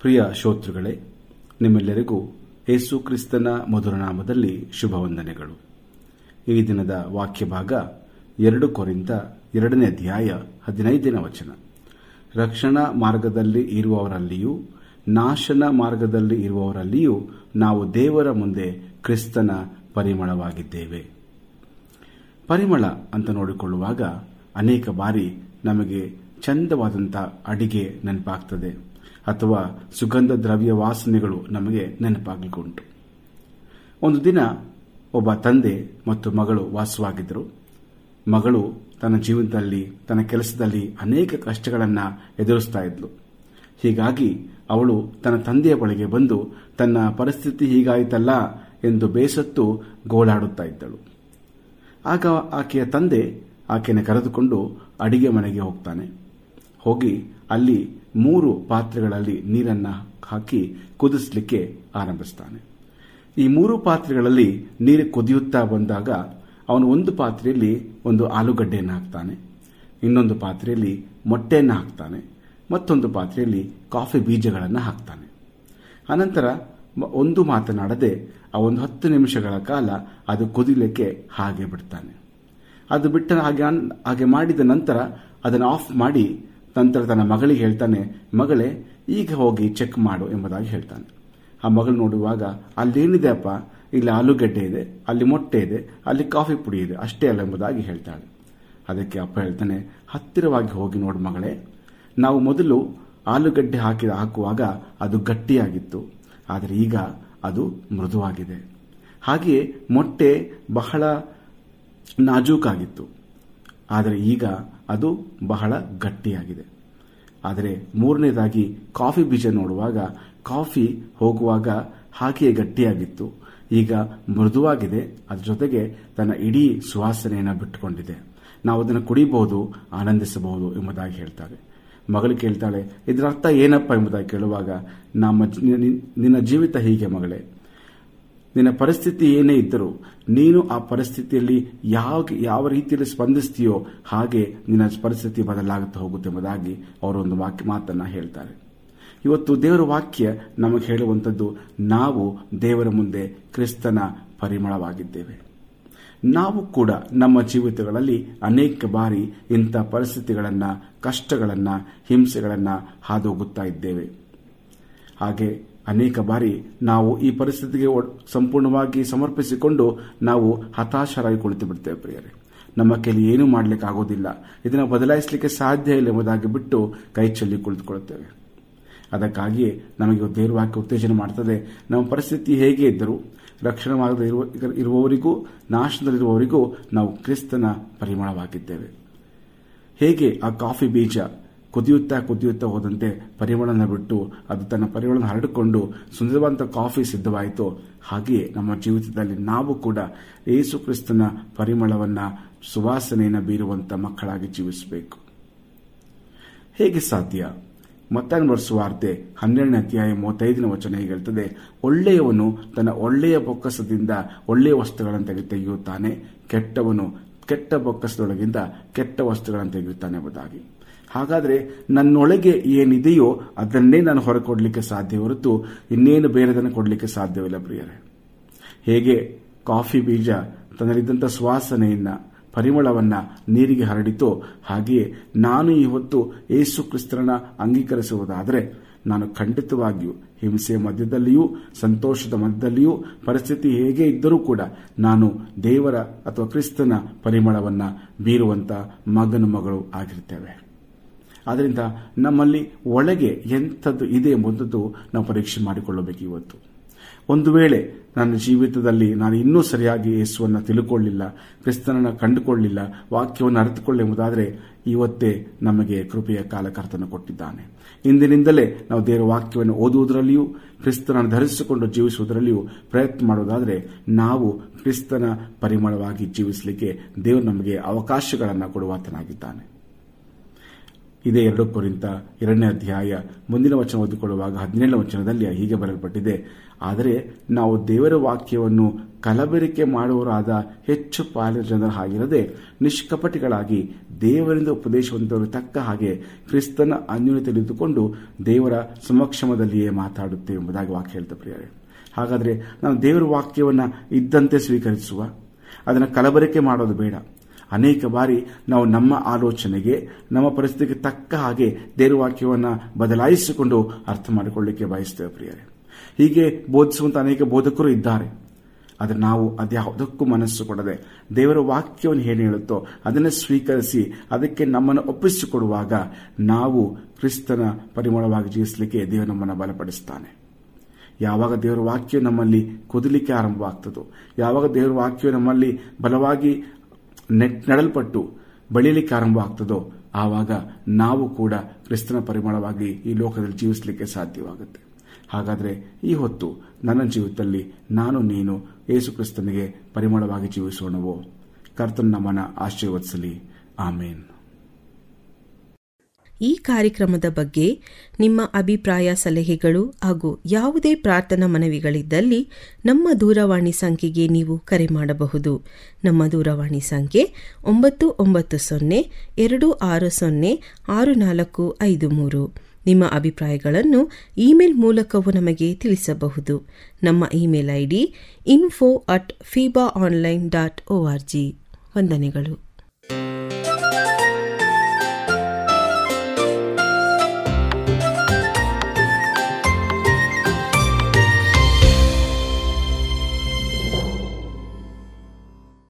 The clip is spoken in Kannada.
ಪ್ರಿಯ ಶ್ರೋತೃಗಳೇ ನಿಮ್ಮೆಲ್ಲರಿಗೂ ಯೇಸು ಕ್ರಿಸ್ತನ ಮಧುರ ನಾಮದಲ್ಲಿ ಶುಭ ವಂದನೆಗಳು ಈ ದಿನದ ವಾಕ್ಯ ಭಾಗ ಎರಡು ಕೊರಿಂದ ಎರಡನೇ ಅಧ್ಯಾಯ ಹದಿನೈದನೇ ವಚನ ರಕ್ಷಣಾ ಮಾರ್ಗದಲ್ಲಿ ಇರುವವರಲ್ಲಿಯೂ ನಾಶನ ಮಾರ್ಗದಲ್ಲಿ ಇರುವವರಲ್ಲಿಯೂ ನಾವು ದೇವರ ಮುಂದೆ ಕ್ರಿಸ್ತನ ಪರಿಮಳವಾಗಿದ್ದೇವೆ ಪರಿಮಳ ಅಂತ ನೋಡಿಕೊಳ್ಳುವಾಗ ಅನೇಕ ಬಾರಿ ನಮಗೆ ಚಂದವಾದಂಥ ಅಡಿಗೆ ನೆನಪಾಗ್ತದೆ ಅಥವಾ ಸುಗಂಧ ದ್ರವ್ಯ ವಾಸನೆಗಳು ನಮಗೆ ನೆನಪಾಗಲಿಕ್ಕುಂಟು ಒಂದು ದಿನ ಒಬ್ಬ ತಂದೆ ಮತ್ತು ಮಗಳು ವಾಸವಾಗಿದ್ದರು ಮಗಳು ತನ್ನ ಜೀವನದಲ್ಲಿ ತನ್ನ ಕೆಲಸದಲ್ಲಿ ಅನೇಕ ಕಷ್ಟಗಳನ್ನು ಎದುರಿಸ್ತಾ ಇದ್ಲು ಹೀಗಾಗಿ ಅವಳು ತನ್ನ ತಂದೆಯ ಬಳಿಗೆ ಬಂದು ತನ್ನ ಪರಿಸ್ಥಿತಿ ಹೀಗಾಯಿತಲ್ಲ ಎಂದು ಬೇಸತ್ತು ಗೋಳಾಡುತ್ತಾ ಇದ್ದಳು ಆಗ ಆಕೆಯ ತಂದೆ ಆಕೆಯನ್ನು ಕರೆದುಕೊಂಡು ಅಡಿಗೆ ಮನೆಗೆ ಹೋಗ್ತಾನೆ ಹೋಗಿ ಅಲ್ಲಿ ಮೂರು ಪಾತ್ರೆಗಳಲ್ಲಿ ನೀರನ್ನು ಹಾಕಿ ಕುದಿಸಲಿಕ್ಕೆ ಆರಂಭಿಸ್ತಾನೆ ಈ ಮೂರು ಪಾತ್ರೆಗಳಲ್ಲಿ ನೀರು ಕುದಿಯುತ್ತಾ ಬಂದಾಗ ಅವನು ಒಂದು ಪಾತ್ರೆಯಲ್ಲಿ ಒಂದು ಆಲೂಗಡ್ಡೆಯನ್ನು ಹಾಕ್ತಾನೆ ಇನ್ನೊಂದು ಪಾತ್ರೆಯಲ್ಲಿ ಮೊಟ್ಟೆಯನ್ನು ಹಾಕ್ತಾನೆ ಮತ್ತೊಂದು ಪಾತ್ರೆಯಲ್ಲಿ ಕಾಫಿ ಬೀಜಗಳನ್ನು ಹಾಕ್ತಾನೆ ಅನಂತರ ಒಂದು ಮಾತನಾಡದೆ ಆ ಒಂದು ಹತ್ತು ನಿಮಿಷಗಳ ಕಾಲ ಅದು ಕುದಿಲಿಕ್ಕೆ ಹಾಗೆ ಬಿಡ್ತಾನೆ ಅದು ಬಿಟ್ಟ ಹಾಗೆ ಹಾಗೆ ಮಾಡಿದ ನಂತರ ಅದನ್ನು ಆಫ್ ಮಾಡಿ ನಂತರ ತನ್ನ ಮಗಳಿಗೆ ಹೇಳ್ತಾನೆ ಮಗಳೇ ಈಗ ಹೋಗಿ ಚೆಕ್ ಮಾಡು ಎಂಬುದಾಗಿ ಹೇಳ್ತಾನೆ ಆ ಮಗಳು ನೋಡುವಾಗ ಅಲ್ಲೇನಿದೆ ಅಪ್ಪ ಇಲ್ಲಿ ಆಲೂಗಡ್ಡೆ ಇದೆ ಅಲ್ಲಿ ಮೊಟ್ಟೆ ಇದೆ ಅಲ್ಲಿ ಕಾಫಿ ಪುಡಿ ಇದೆ ಅಷ್ಟೇ ಅಲ್ಲ ಎಂಬುದಾಗಿ ಹೇಳ್ತಾಳೆ ಅದಕ್ಕೆ ಅಪ್ಪ ಹೇಳ್ತಾನೆ ಹತ್ತಿರವಾಗಿ ಹೋಗಿ ನೋಡು ಮಗಳೇ ನಾವು ಮೊದಲು ಆಲೂಗಡ್ಡೆ ಹಾಕಿದ ಹಾಕುವಾಗ ಅದು ಗಟ್ಟಿಯಾಗಿತ್ತು ಆದರೆ ಈಗ ಅದು ಮೃದುವಾಗಿದೆ ಹಾಗೆಯೇ ಮೊಟ್ಟೆ ಬಹಳ ನಾಜೂಕಾಗಿತ್ತು ಆದರೆ ಈಗ ಅದು ಬಹಳ ಗಟ್ಟಿಯಾಗಿದೆ ಆದರೆ ಮೂರನೇದಾಗಿ ಕಾಫಿ ಬೀಜ ನೋಡುವಾಗ ಕಾಫಿ ಹೋಗುವಾಗ ಹಾಗೆಯೇ ಗಟ್ಟಿಯಾಗಿತ್ತು ಈಗ ಮೃದುವಾಗಿದೆ ಅದರ ಜೊತೆಗೆ ತನ್ನ ಇಡೀ ಸುವಾಸನೆಯನ್ನು ಬಿಟ್ಟುಕೊಂಡಿದೆ ನಾವು ಅದನ್ನು ಕುಡಿಬಹುದು ಆನಂದಿಸಬಹುದು ಎಂಬುದಾಗಿ ಹೇಳ್ತಾರೆ ಮಗಳು ಕೇಳ್ತಾಳೆ ಇದರ ಅರ್ಥ ಏನಪ್ಪ ಎಂಬುದಾಗಿ ಕೇಳುವಾಗ ನಮ್ಮ ನಿನ್ನ ಜೀವಿತ ಹೀಗೆ ಮಗಳೇ ನಿನ್ನ ಪರಿಸ್ಥಿತಿ ಏನೇ ಇದ್ದರೂ ನೀನು ಆ ಪರಿಸ್ಥಿತಿಯಲ್ಲಿ ಯಾವ ಯಾವ ರೀತಿಯಲ್ಲಿ ಸ್ಪಂದಿಸ್ತೀಯೋ ಹಾಗೆ ನಿನ್ನ ಪರಿಸ್ಥಿತಿ ಬದಲಾಗುತ್ತಾ ಹೋಗುತ್ತೆ ಎಂಬುದಾಗಿ ಅವರೊಂದು ವಾಕ್ಯ ಮಾತನ್ನ ಹೇಳ್ತಾರೆ ಇವತ್ತು ದೇವರ ವಾಕ್ಯ ನಮಗೆ ಹೇಳುವಂಥದ್ದು ನಾವು ದೇವರ ಮುಂದೆ ಕ್ರಿಸ್ತನ ಪರಿಮಳವಾಗಿದ್ದೇವೆ ನಾವು ಕೂಡ ನಮ್ಮ ಜೀವಿತಗಳಲ್ಲಿ ಅನೇಕ ಬಾರಿ ಇಂಥ ಪರಿಸ್ಥಿತಿಗಳನ್ನು ಕಷ್ಟಗಳನ್ನು ಹಿಂಸೆಗಳನ್ನು ಹಾದೋಗುತ್ತಾ ಇದ್ದೇವೆ ಹಾಗೆ ಅನೇಕ ಬಾರಿ ನಾವು ಈ ಪರಿಸ್ಥಿತಿಗೆ ಸಂಪೂರ್ಣವಾಗಿ ಸಮರ್ಪಿಸಿಕೊಂಡು ನಾವು ಹತಾಶರಾಗಿ ಕುಳಿತು ಬಿಡ್ತೇವೆ ಪ್ರಿಯರೇ ನಮ್ಮ ಕೈಲಿ ಏನೂ ಮಾಡಲಿಕ್ಕೆ ಆಗೋದಿಲ್ಲ ಇದನ್ನು ಬದಲಾಯಿಸಲಿಕ್ಕೆ ಸಾಧ್ಯ ಇಲ್ಲ ಎಂಬುದಾಗಿ ಬಿಟ್ಟು ಕೈ ಚೆಲ್ಲಿ ಕುಳಿತುಕೊಳ್ಳುತ್ತೇವೆ ಅದಕ್ಕಾಗಿಯೇ ನಮಗೆ ದೇವ್ರ ವಾಕ್ಯ ಉತ್ತೇಜನ ಮಾಡ್ತದೆ ನಮ್ಮ ಪರಿಸ್ಥಿತಿ ಹೇಗೆ ಇದ್ದರೂ ರಕ್ಷಣಾ ಮಾರ್ಗದ ಇರುವವರಿಗೂ ನಾಶದಲ್ಲಿರುವವರಿಗೂ ನಾವು ಕ್ರಿಸ್ತನ ಪರಿಮಳವಾಗಿದ್ದೇವೆ ಹೇಗೆ ಆ ಕಾಫಿ ಬೀಜ ಕುದಿಯುತ್ತಾ ಕುದಿಯುತ್ತಾ ಹೋದಂತೆ ಪರಿಮಳನ ಬಿಟ್ಟು ಅದು ತನ್ನ ಪರಿಮಳನ ಹರಡಿಕೊಂಡು ಸುಂದರವಾದ ಕಾಫಿ ಸಿದ್ಧವಾಯಿತು ಹಾಗೆಯೇ ನಮ್ಮ ಜೀವಿತದಲ್ಲಿ ನಾವು ಕೂಡ ಯೇಸು ಕ್ರಿಸ್ತನ ಪರಿಮಳವನ್ನ ಸುವಾಸನೆಯನ್ನು ಬೀರುವಂತ ಮಕ್ಕಳಾಗಿ ಜೀವಿಸಬೇಕು ಹೇಗೆ ಸಾಧ್ಯ ಮತ್ತಾನ್ ವಾರ್ತೆ ಹನ್ನೆರಡನೇ ಅಧ್ಯಾಯ ಮೂವತ್ತೈದನೇ ವಚನ ಹೀಗೆ ಹೇಳ್ತದೆ ಒಳ್ಳೆಯವನು ತನ್ನ ಒಳ್ಳೆಯ ಬೊಕ್ಕಸದಿಂದ ಒಳ್ಳೆಯ ವಸ್ತುಗಳನ್ನು ತೆಗೆ ತೆಗೆಯುತ್ತಾನೆ ಕೆಟ್ಟವನು ಕೆಟ್ಟ ಬೊಕ್ಕಸದೊಳಗಿಂದ ಕೆಟ್ಟ ವಸ್ತುಗಳನ್ನು ತೆಗೆಯುತ್ತಾನೆ ಎಂಬುದಾಗಿ ಹಾಗಾದರೆ ನನ್ನೊಳಗೆ ಏನಿದೆಯೋ ಅದನ್ನೇ ನಾನು ಹೊರಕೊಡ್ಲಿಕ್ಕೆ ಸಾಧ್ಯ ಹೊರತು ಇನ್ನೇನು ಬೇರೆದನ್ನು ಕೊಡಲಿಕ್ಕೆ ಸಾಧ್ಯವಿಲ್ಲ ಪ್ರಿಯರೇ ಹೇಗೆ ಕಾಫಿ ಬೀಜ ತನ್ನಲ್ಲಿದ್ದಂಥ ಸುವಾಸನೆಯನ್ನ ಪರಿಮಳವನ್ನ ನೀರಿಗೆ ಹರಡಿತೋ ಹಾಗೆಯೇ ನಾನು ಇವತ್ತು ಏಸು ಕ್ರಿಸ್ತರನ್ನ ಅಂಗೀಕರಿಸುವುದಾದರೆ ನಾನು ಖಂಡಿತವಾಗಿಯೂ ಹಿಂಸೆಯ ಮಧ್ಯದಲ್ಲಿಯೂ ಸಂತೋಷದ ಮಧ್ಯದಲ್ಲಿಯೂ ಪರಿಸ್ಥಿತಿ ಹೇಗೆ ಇದ್ದರೂ ಕೂಡ ನಾನು ದೇವರ ಅಥವಾ ಕ್ರಿಸ್ತನ ಪರಿಮಳವನ್ನ ಬೀರುವಂತ ಮಗನು ಮಗಳು ಆಗಿರ್ತೇವೆ ಆದ್ದರಿಂದ ನಮ್ಮಲ್ಲಿ ಒಳಗೆ ಎಂಥದ್ದು ಇದೆ ಎಂಬುದದ್ದು ನಾವು ಪರೀಕ್ಷೆ ಮಾಡಿಕೊಳ್ಳಬೇಕು ಇವತ್ತು ಒಂದು ವೇಳೆ ನನ್ನ ಜೀವಿತದಲ್ಲಿ ನಾನು ಇನ್ನೂ ಸರಿಯಾಗಿ ಯೇಸುವನ್ನು ತಿಳ್ಕೊಳ್ಳಿಲ್ಲ ಕ್ರಿಸ್ತನನ್ನು ಕಂಡುಕೊಳ್ಳಿಲ್ಲ ವಾಕ್ಯವನ್ನು ಅರಿತುಕೊಳ್ಳಿ ಎಂಬುದಾದರೆ ಇವತ್ತೇ ನಮಗೆ ಕೃಪೆಯ ಕಾಲಕರ್ತನ ಕೊಟ್ಟಿದ್ದಾನೆ ಇಂದಿನಿಂದಲೇ ನಾವು ದೇವರ ವಾಕ್ಯವನ್ನು ಓದುವುದರಲ್ಲಿಯೂ ಕ್ರಿಸ್ತನನ್ನು ಧರಿಸಿಕೊಂಡು ಜೀವಿಸುವುದರಲ್ಲಿಯೂ ಪ್ರಯತ್ನ ಮಾಡುವುದಾದರೆ ನಾವು ಕ್ರಿಸ್ತನ ಪರಿಮಳವಾಗಿ ಜೀವಿಸಲಿಕ್ಕೆ ದೇವರು ನಮಗೆ ಅವಕಾಶಗಳನ್ನು ಕೊಡುವಾತನಾಗಿದ್ದಾನೆ ಇದೇ ಎರಡು ಕುರಿತ ಎರಡನೇ ಅಧ್ಯಾಯ ಮುಂದಿನ ವಚನ ಓದಿಕೊಳ್ಳುವಾಗ ಹದಿನೇಳನೇ ವಚನದಲ್ಲಿ ಹೀಗೆ ಬರೆಯಲ್ಪಟ್ಟಿದೆ ಆದರೆ ನಾವು ದೇವರ ವಾಕ್ಯವನ್ನು ಕಲಬೆರಿಕೆ ಮಾಡುವವರಾದ ಹೆಚ್ಚು ಪಾಲಿನ ಜನರ ಹಾಗಿರದೆ ನಿಷ್ಕಪಟಿಗಳಾಗಿ ದೇವರಿಂದ ಉಪದೇಶವಂತವರು ತಕ್ಕ ಹಾಗೆ ಕ್ರಿಸ್ತನ ಅನ್ಯೂನ್ಯ ತಿಳಿದುಕೊಂಡು ದೇವರ ಸಮಕ್ಷಮದಲ್ಲಿಯೇ ಮಾತಾಡುತ್ತೇವೆ ಎಂಬುದಾಗಿ ವಾಕ್ಯ ಹೇಳ್ತಾ ಪ್ರಿಯರೇ ಹಾಗಾದರೆ ನಾವು ದೇವರ ವಾಕ್ಯವನ್ನು ಇದ್ದಂತೆ ಸ್ವೀಕರಿಸುವ ಅದನ್ನು ಕಲಬರಿಕೆ ಮಾಡೋದು ಬೇಡ ಅನೇಕ ಬಾರಿ ನಾವು ನಮ್ಮ ಆಲೋಚನೆಗೆ ನಮ್ಮ ಪರಿಸ್ಥಿತಿಗೆ ತಕ್ಕ ಹಾಗೆ ದೇವರ ವಾಕ್ಯವನ್ನು ಬದಲಾಯಿಸಿಕೊಂಡು ಅರ್ಥ ಮಾಡಿಕೊಳ್ಳಿಕ್ಕೆ ಬಯಸ್ತೇವೆ ಪ್ರಿಯರೇ ಹೀಗೆ ಬೋಧಿಸುವಂತ ಅನೇಕ ಬೋಧಕರು ಇದ್ದಾರೆ ಆದರೆ ನಾವು ಅದ್ಯಾವುದಕ್ಕೂ ಮನಸ್ಸು ಕೊಡದೆ ದೇವರ ವಾಕ್ಯವನ್ನು ಏನು ಹೇಳುತ್ತೋ ಅದನ್ನು ಸ್ವೀಕರಿಸಿ ಅದಕ್ಕೆ ನಮ್ಮನ್ನು ಒಪ್ಪಿಸಿಕೊಡುವಾಗ ನಾವು ಕ್ರಿಸ್ತನ ಪರಿಮಳವಾಗಿ ಜೀವಿಸಲಿಕ್ಕೆ ದೇವರು ನಮ್ಮನ್ನು ಬಲಪಡಿಸ್ತಾನೆ ಯಾವಾಗ ದೇವರ ವಾಕ್ಯ ನಮ್ಮಲ್ಲಿ ಕುದಲಿಕ್ಕೆ ಆರಂಭವಾಗ್ತದೋ ಯಾವಾಗ ದೇವರ ವಾಕ್ಯ ನಮ್ಮಲ್ಲಿ ಬಲವಾಗಿ ನೆಟ್ ನೆಡಲ್ಪಟ್ಟು ಬೆಳೀಲಿಕ್ಕೆ ಆರಂಭ ಆಗ್ತದೋ ಆವಾಗ ನಾವು ಕೂಡ ಕ್ರಿಸ್ತನ ಪರಿಮಳವಾಗಿ ಈ ಲೋಕದಲ್ಲಿ ಜೀವಿಸಲಿಕ್ಕೆ ಸಾಧ್ಯವಾಗುತ್ತೆ ಹಾಗಾದರೆ ಈ ಹೊತ್ತು ನನ್ನ ಜೀವಿತದಲ್ಲಿ ನಾನು ನೀನು ಯೇಸು ಕ್ರಿಸ್ತನಿಗೆ ಪರಿಮಳವಾಗಿ ಜೀವಿಸೋಣವೋ ಕರ್ತನ ನಮ್ಮನ ಆಶೀರ್ವದಿಸಲಿ ಆಮೇನ್ ಈ ಕಾರ್ಯಕ್ರಮದ ಬಗ್ಗೆ ನಿಮ್ಮ ಅಭಿಪ್ರಾಯ ಸಲಹೆಗಳು ಹಾಗೂ ಯಾವುದೇ ಪ್ರಾರ್ಥನಾ ಮನವಿಗಳಿದ್ದಲ್ಲಿ ನಮ್ಮ ದೂರವಾಣಿ ಸಂಖ್ಯೆಗೆ ನೀವು ಕರೆ ಮಾಡಬಹುದು ನಮ್ಮ ದೂರವಾಣಿ ಸಂಖ್ಯೆ ಒಂಬತ್ತು ಒಂಬತ್ತು ಸೊನ್ನೆ ಎರಡು ಆರು ಸೊನ್ನೆ ಆರು ನಾಲ್ಕು ಐದು ಮೂರು ನಿಮ್ಮ ಅಭಿಪ್ರಾಯಗಳನ್ನು ಇಮೇಲ್ ಮೂಲಕವೂ ನಮಗೆ ತಿಳಿಸಬಹುದು ನಮ್ಮ ಇಮೇಲ್ ಐಡಿ ಇನ್ಫೋ ಅಟ್ ಫೀಬಾ online dot O R G ವಂದನೆಗಳು